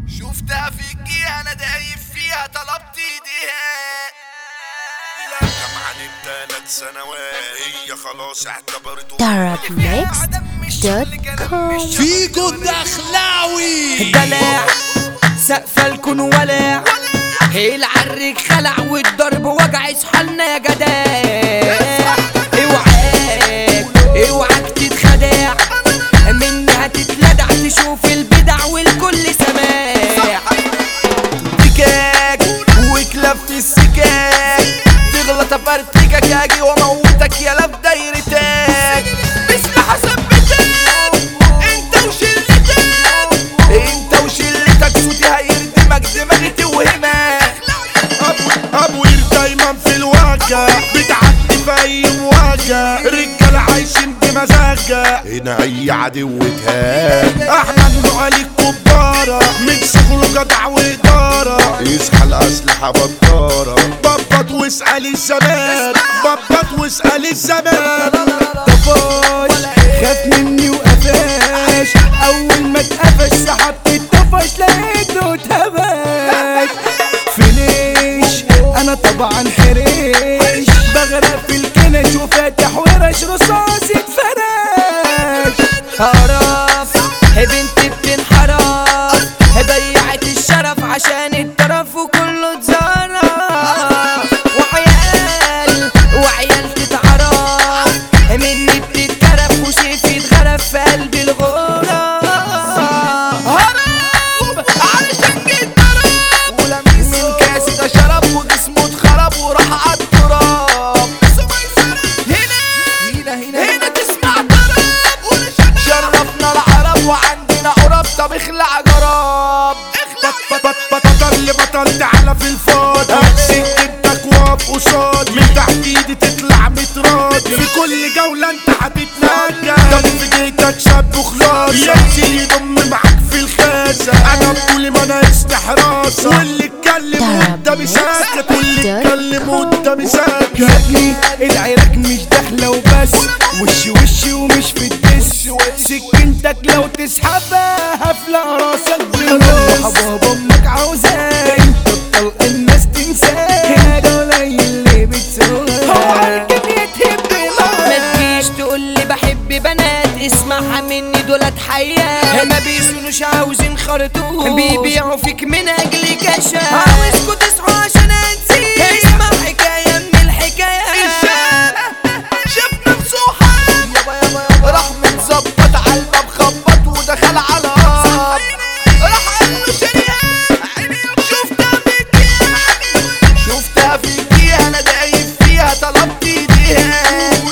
شفتها فيكي انا دايب فيها طلبت ايديها جامعة ثلاث سنوات هي خلاص اعتبرته Darabmix.com فيجو الدخلاوي دلع سقف الكون ولع العرك خلع والضرب وجع اصحالنا يا جدع اوعاك اوعاك تتخدع منها تتلدع تشوف البدع والكل سماع دكاك وكلاب في السكاك تغلط افرتكك اجي واموتك يا لف دايرتك بسلاح ثبتك انت وشلتك انت وشلتك صوتي هيردمك دماغي توهمك ابوير دايما في الواجهة بتعدي في اي مواجهة رجالة عايشين بمزاجة هنا اي عدو تهان احنا نقول الكبارة من شغله جدع وإدارة يصحى الأسلحة بطارة ببط واسأل الزمان ببط واسأل الزمان طفاش خاف مني وقفاش اول ما اتقفش سحبت الطفش لقيته اتهبش فينيش انا طبعا حريش بغرق في الكنش وفاتح ورش رصاصي اتفرش هرف بنتي بتنحرف ضيعت الشرف عشان الطرف وكله اتزرف وعيال وعيال تتعرف مني بتتكرف وسيفي اتغرف في قلب الغرف هرب علشان جيت ضرب ولميس من كاسي ده شرب وجسمه اتخرب وراح على التراب هنا هنا هنا تسمع ضرب شرفنا العرب وعندنا عرب طب اخلع جراب بطل اللي بطل تعالى في الفاضي سكتك واقف قصاد من تحت ايدي تطلع متراضي في كل جولة انت هتتنجى طب في جيتك شاب وخلاص يمشي يضم معاك في الخاسة انا بقولي ما انا حراسة واللي اتكلم قدامي ساكت واللي اتكلم قدامي ساكت يا ابني العراك مش داخله وبس وش وش ومش في الدس سكنتك لو تسحبها هفلق راسك بالنص بابا امك عاوزاك انت بطلق الناس تنساك ده قليل اللي بتسوقها هو الكمية تهب ما تجيش تقول لي بحب بنات اسمعها مني دولت حياة ما بيسونوش عاوزين خرطوش بيبيعوا فيك من اجل كشا عاوزكوا تصحوا عشان انسيك اسمع حكاية من الحكايات شفنا نصوحة يابا يابا يابا راح متظبط على الباب خبط ودخل على راب راح قال له شريان شفتها فيكي شفتها فيكي انا دايب فيها طلبت ايديها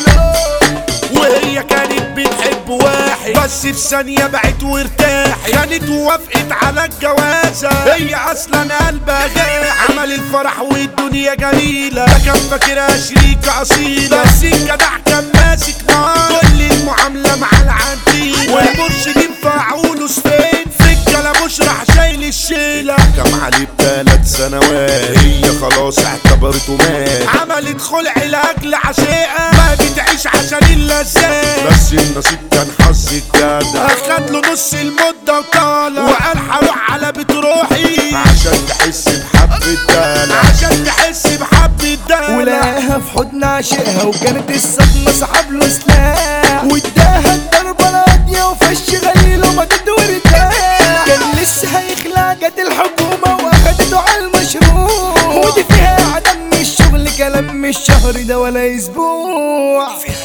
وهي كانت بتحب واحد بس في ثانية بعت وارتاحت كانت وافقت على الجوازة هي اصلا قلبها جاح عمل الفرح والدنيا جميلة ده كان فاكرها شريكة اصيلة بس الجدع كان ماسك نار كل المعاملة مع العنتيلة والمرشدين فعوله سفين في الكلام راح شايل الشيلة كم عليه بثلاث سنوات هي خلاص اعتبرته مات عملت خلع لاجل عشيقة ما بتعيش عشان اللذات بس النصيب كان حظ الجدع اخد له نص المدة وطالع وقال هروح على بيت روحي عشان تحس بحب الدلع عشان تحس بحب الدلع ولقاها في حضن عشقها وكانت الصدمة سحب له سلاح واداها الضربة راضية وفش غليل ومدد وارتاح كان لسه هيخلع جت الحكومة واخدته على المشروع ودي فيها عدم من الشغل كلام مش شهر ده ولا اسبوع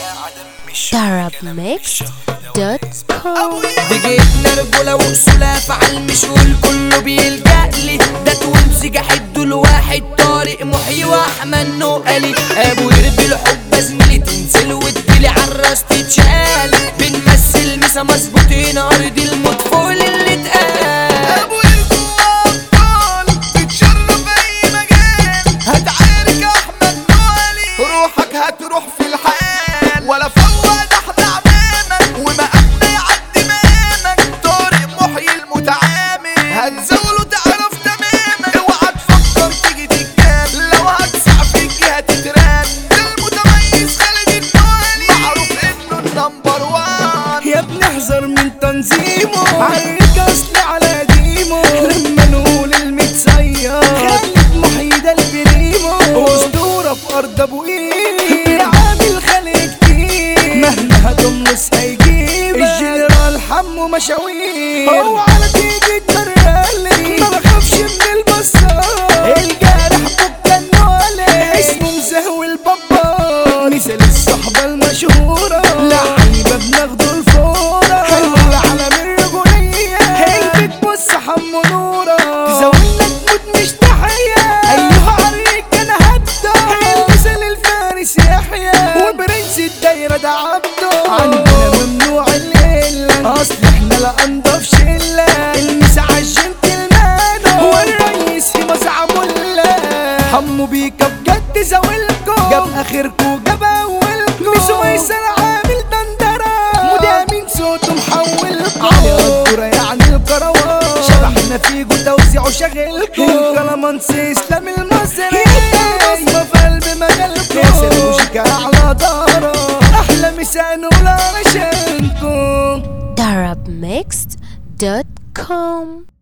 Darabmix.com دي جبنا رجولة وأصولها فعل مش والكل بيلجأ لي ده توينز جحد الواحد طارق محي وأحمد نقلي أبو يربي الحب زميلي تنزل وتجيلي عالراس تتشال بنمثل مسا مظبوطين أرض الموت فوق اللي اتقال أبو يربي وأبطال تتشرف أي مجال هتعارك أحمد نقلي روحك هتروح في الحال ولا فوق احنا عمامك ومقامنا يعدي مامك طارق محيي المتعامل هتزاوله تعرف تمامك اوعى تفكر تيجي تتجاب لو هتسع فيك هتتران ده المتميز هو على تيجي تمرقلي ما بخافش من البصار الجارح بكا النولي اسمه مزهوي البابا مثل الصحبة المشهورة لعيبة بناخده الفورة حلو العالم الرجولية هي بتبص حمو نورة تزودنا تموت مش تحية أيها عريك أنا هبدأ المثل الفارس يحيى وبرنس الدايرة ده عبده عندنا ممنوع الليل أصل احنا لا أنضف شلة المسا عالجنتلمان هو الرئيس في مزعم حمو بيكا بجد زاولكم جاب اخركم جاب اولكم مش ويسر عامل دندرة مدامين صوته محولكم علي قدرة يعني الكروان شبحنا فيكو توزيعه شغلكم الكلامانس اسلام المصري بصمة في قلب مجالكم ياسر موشيكا اعلى دارة احلى مساء نقول علشانكم darabmixed.com